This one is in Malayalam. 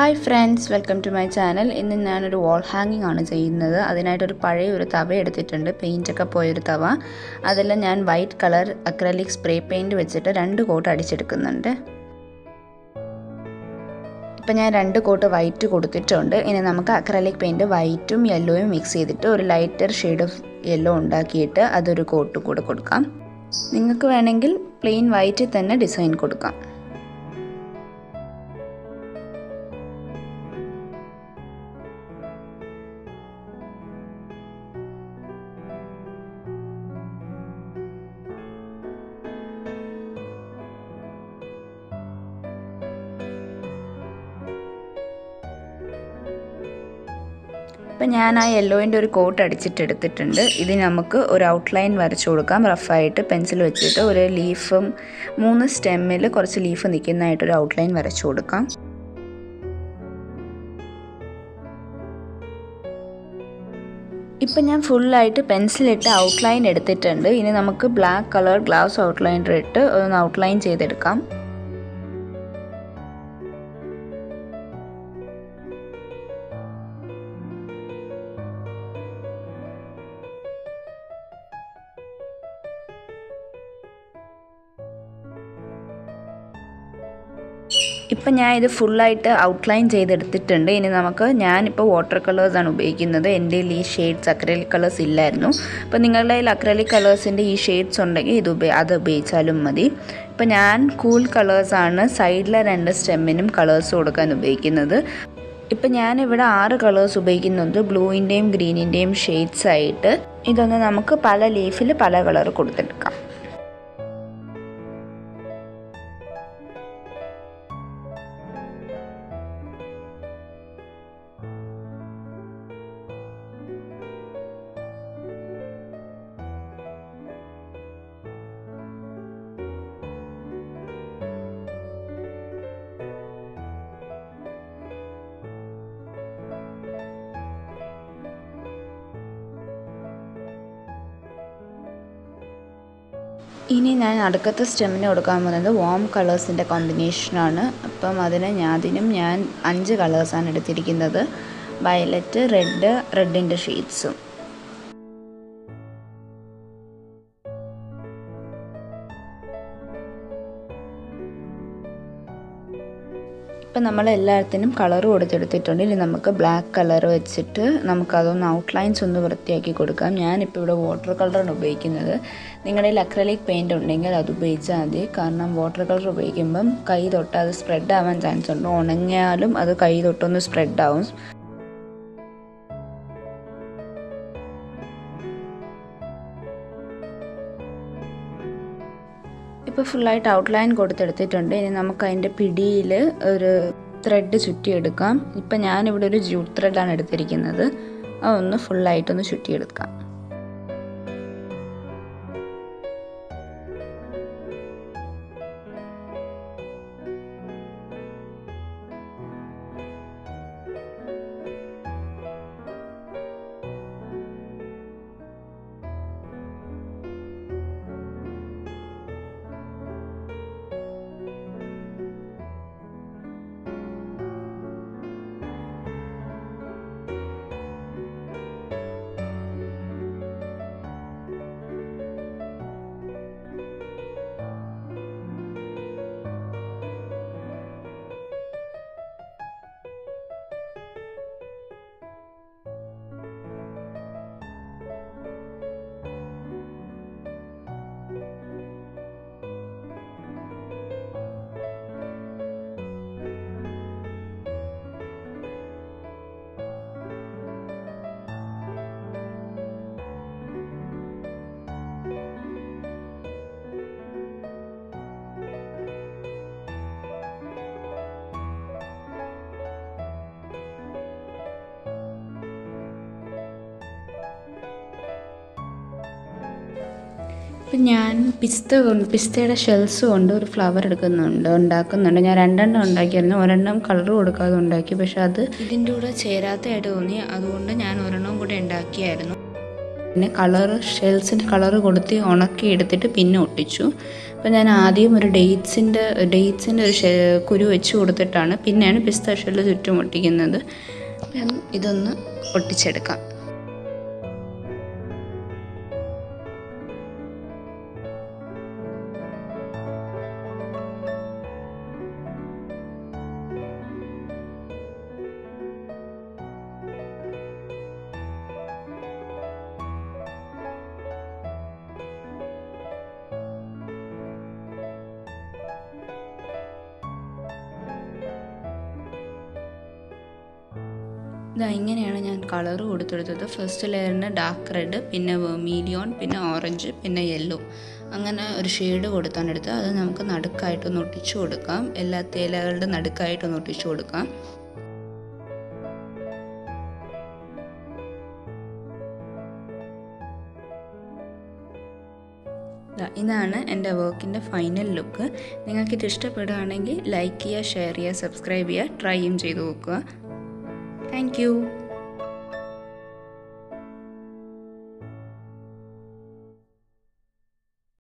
hi friends welcome to my channel ഇന്ന് ഞാനൊരു വാൾ ഹാങ്ങിങ് ആണ് ചെയ്യുന്നത് അതിനായിട്ടൊരു പഴയ ഒരു തവ എടുത്തിട്ടുണ്ട് പെയിൻ്റൊക്കെ പോയൊരു തവ അതെല്ലാം ഞാൻ white colour acrylic spray paint വെച്ചിട്ട് രണ്ട് കോട്ട് അടിച്ചെടുക്കുന്നുണ്ട് ഇപ്പം ഞാൻ രണ്ട് കോട്ട് വൈറ്റ് കൊടുത്തിട്ടുണ്ട് ഇനി നമുക്ക് അക്രലിക് പെയിൻറ് വൈറ്റും യെല്ലോയും മിക്സ് ചെയ്തിട്ട് ഒരു ലൈറ്റർ ഷെയ്ഡ് ഓഫ് യെല്ലോ ഉണ്ടാക്കിയിട്ട് അതൊരു കോട്ട് കൂടെ കൊടുക്കാം നിങ്ങൾക്ക് വേണമെങ്കിൽ പ്ലെയിൻ വൈറ്റിൽ തന്നെ ഡിസൈൻ കൊടുക്കാം ഇപ്പം ഞാൻ ആ യെല്ലോയിൻ്റെ ഒരു കോട്ട് അടിച്ചിട്ടെടുത്തിട്ടുണ്ട് ഇത് നമുക്ക് ഒരു ഔട്ട്ലൈൻ വരച്ചു കൊടുക്കാം റഫായിട്ട് പെൻസിൽ വെച്ചിട്ട് ഒരു ലീഫും മൂന്ന് സ്റ്റെമ്മിൽ കുറച്ച് ലീഫ് നിൽക്കുന്നതായിട്ടൊരു ഔട്ട്ലൈൻ വരച്ചു കൊടുക്കാം ഇപ്പം ഞാൻ ഫുള്ളായിട്ട് പെൻസിലിട്ട് ഔട്ട്ലൈൻ എടുത്തിട്ടുണ്ട് ഇനി നമുക്ക് ബ്ലാക്ക് കളർ ഗ്ലാസ് ഔട്ട്ലൈനർ ഇട്ട് ഒന്ന് ഔട്ട്ലൈൻ ചെയ്തെടുക്കാം ഇപ്പം ഞാൻ ഇത് ഫുള്ളായിട്ട് ഔട്ട്ലൈൻ ചെയ്തെടുത്തിട്ടുണ്ട് ഇനി നമുക്ക് ഞാനിപ്പോൾ വാട്ടർ കളേഴ്സാണ് ഉപയോഗിക്കുന്നത് എൻ്റെ ഈ ഷെയ്ഡ്സ് അക്രലിക് കളേഴ്സ് ഇല്ലായിരുന്നു അപ്പോൾ നിങ്ങളുടെ കയ്യിൽ അക്രലിക് കളേഴ്സിൻ്റെ ഈ ഷെയ്ഡ്സ് ഉണ്ടെങ്കിൽ ഇത് ഉപയോഗി അത് ഉപയോഗിച്ചാലും മതി ഇപ്പം ഞാൻ കൂൾ കളേഴ്സാണ് സൈഡിലെ രണ്ട് സ്റ്റെമ്മിനും കളേഴ്സ് കൊടുക്കാൻ ഉപയോഗിക്കുന്നത് ഇപ്പം ഞാനിവിടെ ആറ് കളേഴ്സ് ഉപയോഗിക്കുന്നുണ്ട് ബ്ലൂവിൻ്റെയും ഗ്രീനിൻ്റെയും ഷെയ്ഡ്സ് ആയിട്ട് ഇതൊന്ന് നമുക്ക് പല ലീഫിൽ പല കളർ കൊടുത്തെടുക്കാം ഇനി ഞാൻ അടുക്കത്തെ സ്റ്റെമ്മിന് കൊടുക്കാൻ പോകുന്നത് വാം കളേഴ്സിൻ്റെ കോമ്പിനേഷനാണ് അപ്പം അതിന് ഞാൻ അതിനും ഞാൻ അഞ്ച് കളേഴ്സാണ് എടുത്തിരിക്കുന്നത് വയലറ്റ് റെഡ് റെഡിൻ്റെ ഷെയ്ഡ്സും ഇപ്പം നമ്മൾ എല്ലാത്തിനും കളർ കൊടുത്തെടുത്തിട്ടുണ്ട് ഇനി നമുക്ക് ബ്ലാക്ക് കളർ വെച്ചിട്ട് നമുക്കതൊന്ന് ഔട്ട്ലൈൻസ് ഒന്ന് വൃത്തിയാക്കി കൊടുക്കാം ഞാനിപ്പോൾ ഇവിടെ വാട്ടർ കളറാണ് ഉപയോഗിക്കുന്നത് നിങ്ങളുടെ കയ്യിൽ അക്രലിക് പെയിൻ്റ് ഉണ്ടെങ്കിൽ അത് ഉപയോഗിച്ചാൽ മതി കാരണം വാട്ടർ കളർ ഉപയോഗിക്കുമ്പം കൈ തൊട്ട് അത് സ്പ്രെഡ് ആവാൻ ചാൻസ് ഉണ്ട് ഉണങ്ങിയാലും അത് കൈ തൊട്ടൊന്ന് സ്പ്രെഡ് ആവും ഇപ്പോൾ ഫുള്ളായിട്ട് ഔട്ട്ലൈൻ കൊടുത്തെടുത്തിട്ടുണ്ട് ഇനി നമുക്ക് അതിൻ്റെ പിടിയിൽ ഒരു ത്രെഡ് ചുറ്റിയെടുക്കാം ഇപ്പം ഞാനിവിടെ ഒരു ജൂട്ട് ത്രെഡാണ് എടുത്തിരിക്കുന്നത് അതൊന്ന് ഫുള്ളായിട്ടൊന്ന് ചുറ്റിയെടുക്കാം ഇപ്പം ഞാൻ പിസ്ത കൊണ്ട് പിസ്തയുടെ ഷെൽസ് കൊണ്ട് ഒരു ഫ്ലവർ എടുക്കുന്നുണ്ട് ഉണ്ടാക്കുന്നുണ്ട് ഞാൻ രണ്ടെണ്ണം ഉണ്ടാക്കിയായിരുന്നു ഒരെണ്ണം കളർ കൊടുക്കാതെ ഉണ്ടാക്കി പക്ഷെ അത് ഇതിൻ്റെ കൂടെ ചേരാത്തതായിട്ട് തോന്നി അതുകൊണ്ട് ഞാൻ ഒരെണ്ണം കൂടെ ഉണ്ടാക്കിയായിരുന്നു പിന്നെ കളർ ഷെൽസിൻ്റെ കളർ കൊടുത്ത് ഉണക്കി എടുത്തിട്ട് പിന്നെ ഒട്ടിച്ചു അപ്പോൾ ഞാൻ ആദ്യം ഒരു ഡേറ്റ്സിൻ്റെ ഡേറ്റ്സിൻ്റെ ഒരു ഷെ കുരു വെച്ച് കൊടുത്തിട്ടാണ് പിന്നെയാണ് പിസ്ത ഷെല്ല് ചുറ്റും ഒട്ടിക്കുന്നത് അപ്പം ഇതൊന്ന് ഒട്ടിച്ചെടുക്കാം ഇതാ ഇങ്ങനെയാണ് ഞാൻ കളർ കൊടുത്തെടുത്തത് ഫസ്റ്റ് ലെയറിന് ഡാർക്ക് റെഡ് പിന്നെ മീലിയോൺ പിന്നെ ഓറഞ്ച് പിന്നെ യെല്ലോ അങ്ങനെ ഒരു ഷെയ്ഡ് കൊടുത്താണ് എടുത്തത് അത് നമുക്ക് നടുക്കായിട്ടൊന്ന് ഒട്ടിച്ചു കൊടുക്കാം എല്ലാ തേലകളുടെ നടുക്കായിട്ടൊന്ന് ഒട്ടിച്ചു കൊടുക്കാം ഇതാണ് എൻ്റെ വർക്കിൻ്റെ ഫൈനൽ ലുക്ക് നിങ്ങൾക്കിത് ഇഷ്ടപ്പെടുകയാണെങ്കിൽ ലൈക്ക് ചെയ്യുക ഷെയർ ചെയ്യുക സബ്സ്ക്രൈബ് ചെയ്യുക ട്രൈയും ചെയ്ത് നോക്കുക താങ്ക്